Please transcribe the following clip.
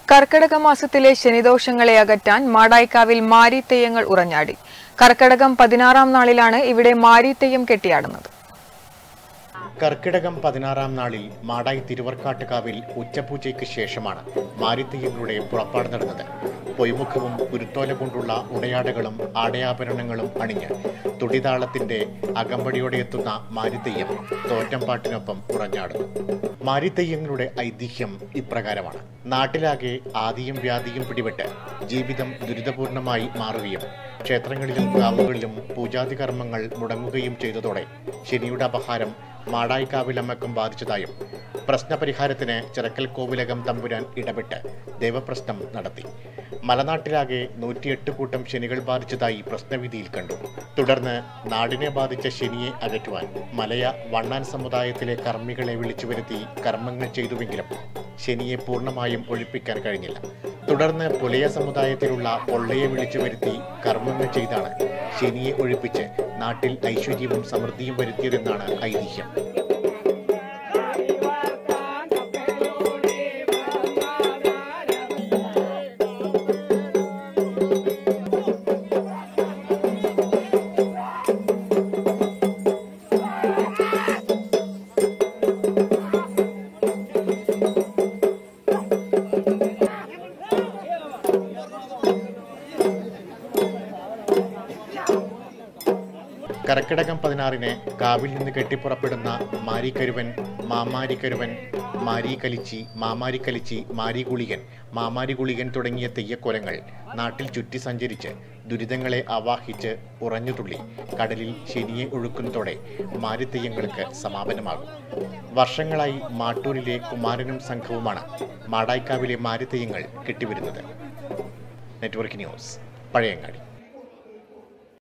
കർക്കടക മാസത്തിലെ ശനിദോഷങ്ങളെ അകറ്റാൻ മാടായിക്കാവിൽ മാരിത്തെയ്യങ്ങൾ ഉറഞ്ഞാടി കർക്കടകം പതിനാറാം നാളിലാണ് ഇവിടെ മാരിത്തെയ്യം കെട്ടിയാടുന്നത് കർക്കിടകം പതിനാറാം നാളിൽ മാടായി തിരുവർക്കാട്ടുകാവിൽ ഉച്ചപൂജയ്ക്ക് ശേഷമാണ് മാരിത്തെയ്യങ്ങളുടെ പുറപ്പാട് നടന്നത് പൊയ്മുഖവും കുരുത്തോല കൊണ്ടുള്ള ഉടയാടകളും ആടയാഭരണങ്ങളും അണിഞ്ഞ് തുടിതാളത്തിന്റെ അകമ്പടിയോടെ എത്തുന്ന മാരിത്തെയ്യം തോറ്റംപാട്ടിനൊപ്പം ഉറഞ്ഞാടുന്നു മാരിത്തെയ്യങ്ങളുടെ ഐതിഹ്യം ഇപ്രകാരമാണ് നാട്ടിലാകെ ആദിയും വ്യാധിയും പിടിപെട്ട് ജീവിതം ദുരിതപൂർണമായി മാറുകയും ക്ഷേത്രങ്ങളിലും കാവുകളിലും പൂജാതി കർമ്മങ്ങൾ മുടങ്ങുകയും ചെയ്തതോടെ ശനിയുടെ അപഹാരം മാടായിക്കാവിലമ്മക്കും ബാധിച്ചതായും പ്രശ്നപരിഹാരത്തിന് ചിറക്കൽ കോവിലകം തമ്പുരാൻ ഇടപെട്ട് ദേവപ്രശ്നം നടത്തി മലനാട്ടിലാകെ നൂറ്റിയെട്ട് കൂട്ടം ശനികൾ ബാധിച്ചതായി പ്രശ്നവിധിയിൽ കണ്ടു തുടർന്ന് നാടിനെ ബാധിച്ച ശനിയെ അകറ്റുവാൻ മലയ വണ്ണാൻ സമുദായത്തിലെ കർമ്മികളെ വിളിച്ചു വരുത്തി കർമ്മങ്ങൾ ചെയ്തുവെങ്കിലും ശനിയെ പൂർണ്ണമായും ഒഴിപ്പിക്കാൻ കഴിഞ്ഞില്ല തുടർന്ന് പുലയ സമുദായത്തിലുള്ള പൊള്ളയെ വിളിച്ചു വരുത്തി കർമ്മങ്ങൾ ചെയ്താണ് ശനിയെ ഒഴിപ്പിച്ച് നാട്ടിൽ ഐശ്വര്യവും സമൃദ്ധിയും വരുത്തിയതെന്നാണ് ഐതിഹ്യം കർക്കിടകം പതിനാറിന് കാവിൽ നിന്ന് കെട്ടിപ്പുറപ്പെടുന്ന മാരിക്കരുവൻ മാമാരിക്കരുവൻ മാരികലിച്ചി മാമാരിക്കലിച്ചി മാരിഗുളികൻ മാമാരിഗുളികൻ തുടങ്ങിയ തെയ്യക്കോലങ്ങൾ നാട്ടിൽ ചുറ്റി സഞ്ചരിച്ച് ദുരിതങ്ങളെ ആവാഹിച്ച് ഉറഞ്ഞുതുള്ളി കടലിൽ ശനിയെ ഒഴുക്കുന്നതോടെ മാരിത്തെയ്യങ്ങൾക്ക് സമാപനമാകും വർഷങ്ങളായി മാട്ടൂരിലെ കുമാരനും സംഘവുമാണ് മാടായിക്കാവിലെ മാരിത്തെയ്യങ്ങൾ കെട്ടിവരുന്നത് നെറ്റ്വർക്ക് ന്യൂസ് പഴയങ്ങാടി